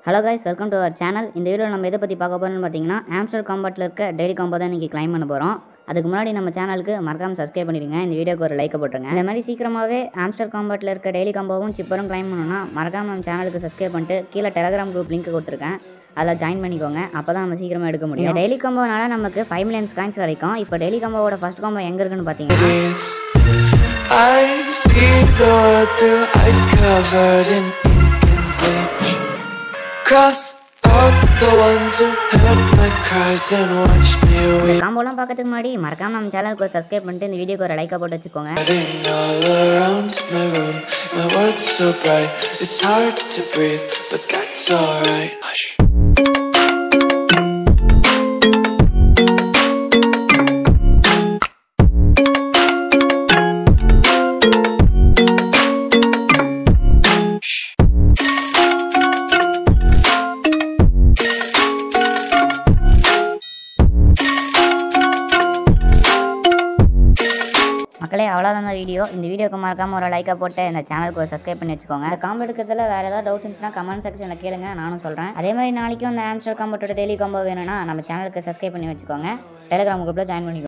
Hello guys welcome to our channel இந்த வீடியோவில் நம்ம எதை பற்றி பார்க்க போகிறோம்னு பார்த்தீங்கன்னா ஆம்ஸ்டர் காம்பட்டில் இருக்க டெய்லி காம்போ தான் இன்றைக்கி கிளைம் பண்ண போகிறோம் அதுக்கு முன்னாடி நம்ம சேனலுக்கு மறக்காம சப்ஸ்கிரைப் பண்ணிடுங்க இந்த வீடியோக்கு ஒரு லைக்கை போட்டுருங்க இந்த மாதிரி சீக்கிரமாகவே ஆம்ஸ்டர் காம்பட்டில் இருக்க டெய்லி காம்போவும் சிப்பரும் கிளைம் பண்ணணும்னா மறக்காம நம்ம சேனலுக்கு சப்ஸ்கிரைப் பண்ணிட்டு கீழே டெலகிராம் குரூப் லிங்க் கொடுத்துருக்கேன் அதில் ஜாயின் பண்ணிக்கோங்க அப்போ தான் நம்ம சீக்கிரமாக எடுக்க முடியும் டெய்லி காம்போனால நமக்கு ஃபைவ் மில்லியன்ஸ் காயின்ஸ் வரைக்கும் இப்போ டெய்லி காம்போவோட ஃபர்ஸ்ட் காம்போ எங்கே இருக்குன்னு பார்த்தீங்கன்னா days. I see the world through ice covered in ink and bleach. Cross out the ones who heard my cries and watched me weep. காம்போலாம் பார்க்கறதுக்கு முன்னாடி மறக்காம நம்ம சேனலுக்கு ஒரு சப்ஸ்கிரைப் பண்ணிட்டு இந்த வீடியோக்கு ஒரு லைக்கை போட்டு வச்சுக்கோங்க Running all around my room, my world's so bright, it's hard to breathe, but that's alright. Hush. மக்களே அவ்வளோதான் இந்த வீடியோ இந்த வீடியோக்கு மறக்காம ஒரு லைக்கை போட்டு இந்த சேனலுக்கு ஒரு சப்ஸ்கிரைப் பண்ணி வச்சுக்கோங்க இந்த காம்போ எடுக்கிறதுல வேறு ஏதாவது டவுட் இருந்துச்சுன்னா கமெண்ட் செக்ஷனில் கேளுங்க நானும் சொல்கிறேன் அதே மாதிரி நாளைக்கும் இந்த ஆம்ஸ்டர் காம்போட்டோட டெய்லி காம்போ வேணும்னா நம்ம சேனலுக்கு சப்ஸ்கிரைப் பண்ணி வச்சுக்கோங்க டெலிகிராம் குரூப்பில் ஜாயின் பண்ணிக்கோங்க